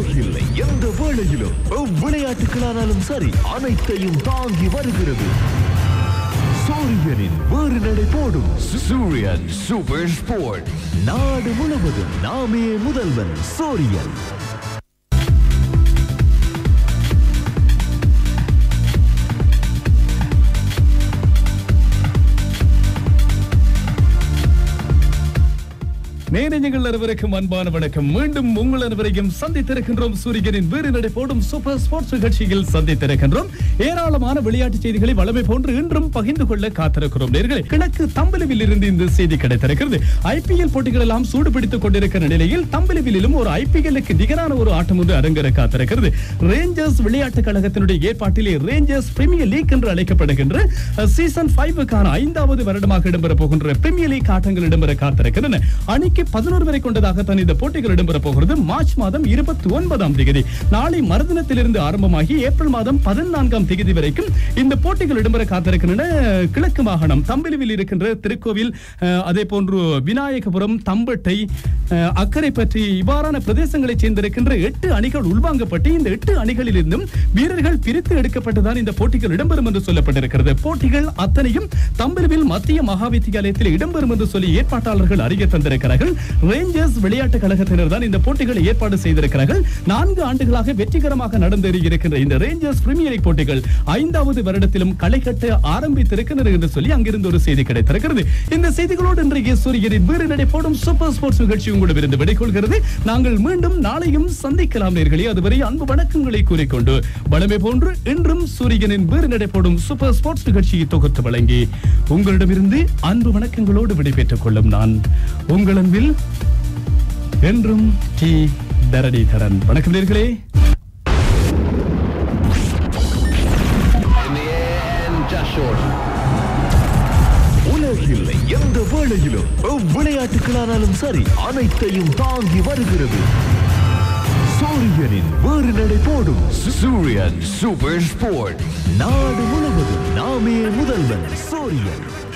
உலகில் எந்த வேளையிலும் விளையாட்டுகளானாலும் சரி அனைத்தையும் தாங்கி வருகிறது சூரியனின் வேறு நடை போடும் சூரியன் சூப்பர் ஸ்போர்ட் நாடு முழுவதும் நாமே முதல்வன் சூரியன் நேரஞ்சங்கள் அனைவருக்கும் அன்பான வணக்கம் மீண்டும் உங்கள் அனைவரையும் சந்தித்திருக்கின்றோம் சூரியனின் வீறு நடை போடும் சூப்பர் ஸ்போர்ட்ஸ் நிகழ்ச்சியில் சந்தித்திருக்கின்றோம் ஏராளமான விளையாட்டு செய்திகளை வளமை போன்று இன்றும் பகிர்ந்து கொள்ள காத்திருக்கிறோம் நேர்களே கிழக்கு தம்பலவில் இருந்து இந்த செய்தி கிடைத்திருக்கிறது ஐபிஎல் போட்டிகள் எல்லாம் சூடுபிடித்துக் கொண்டிருக்கிற நிலையில் தம்பலவிலும் ஒரு ஐபிஎல்லுக்கு நிகரான ஒரு ஆட்டம் ஒன்று அரங்கேற காத்திருக்கிறது ரேஞ்சர்ஸ் விளையாட்டு கழகத்தினுடைய ஏற்பாட்டிலே ரேஞ்சர்ஸ் பிரீமியர் லீக் என்று அழைக்கப்படுகின்ற சீசன் ஃபைவுக்கான ஐந்தாவது வருடமாக இடம்பெற போகின்ற பிரீமியர் லீக் ஆட்டங்கள் இடம்பெற காத்திருக்கின்றன அணிக்கு பதினோரு வரை கொண்டதாகத்தான் இந்த போட்டிகள் இடம்பெற போகிறது மார்ச் மாதம் இருபத்தி ஒன்பதாம் தேதி நாளை மறுதினத்திலிருந்து ஆரம்பமாகி ஏப்ரல் மாதம் பதினான்காம் தேதி வரைக்கும் இந்த போட்டிகள் இடம்பெற காத்திருக்கின்றன கிழக்கு மாகாணம் தம்பிலுவில் இருக்கின்ற திருக்கோவில் அஹ், அதே போன்று விநாயகபுரம் தம்பட்டை அஹ், அக்கரைப்பற்றி இவ்வாறான பிரதேசங்களைச் சேர்ந்திருக்கின்ற எட்டு அணிகள் உள்வாங்கப்பட்டு இந்த எட்டு அணிகளில் இருந்தும் வீரர்கள் பிரித்து எடுக்கப்பட்டுதான் இந்த போட்டிகள் இடம்பெறும் என்று சொல்லப்பட்டிருக்கிறது போட்டிகள் அத்தனையும் தம்பிலுவில் மத்திய மகாவித்தியாலயத்தில் இடம்பெறும் என்று சொல்லி ஏற்பாட்டாளர்கள் அறிய தந்திருக்கிறார்கள் ரேஞ்சர்ஸ் விளையாட்டு கழகத்தினர் தான் இந்த போட்டிகளை ஏற்பாடு செய்திருக்கிறார்கள் நான்கு ஆண்டுகளாக வெற்றிகரமாக நடந்தேறி இருக்கின்ற இந்த ரேஞ்சர்ஸ் பிரீமியர் லீக் போட்டிகள் ஐந்தாவது வருடத்திலும் களை கட்ட ஆரம்பித்திருக்கின்றனர் என்று சொல்லி அங்கிருந்து ஒரு செய்தி கிடைத்திருக்கிறது இந்த செய்திகளோடு இன்றைய சூரியனின் வீறு நடை போடும் சூப்பர் ஸ்போர்ட்ஸ் நிகழ்ச்சி உங்களிடமிருந்து விடைகொள்கிறது நாங்கள் மீண்டும் நாளையும் சந்திக்கலாம் நேர்களே அதுவரை அன்பு வணக்கங்களை கூறிக்கொண்டு வளமை போன்று இன்றும் சூரியனின் வீறு நடை போடும் சூப்பர் ஸ்போர்ட்ஸ் நிகழ்ச்சியை தொகுத்து வழங்கி உங்களிடமிருந்து அன்பு வணக்கங்களோடு விடைபெற்றுக் கொள்ளும் நான் உங்கள் அன்பில் என்றும் டி தரணிதரன் வணக்கம் நேர்களே In the end, just short. உலகில் எந்த வேளையிலும் விளையாட்டுகளானாலும் சரி அனைத்தையும் தாங்கி வருகிறது சூரியனின் வேறு நடை போடும் சூரியன் சூப்பர் ஸ்போர்ட் நாடு முழுவதும் நாமே முதல்வன் சூரியன்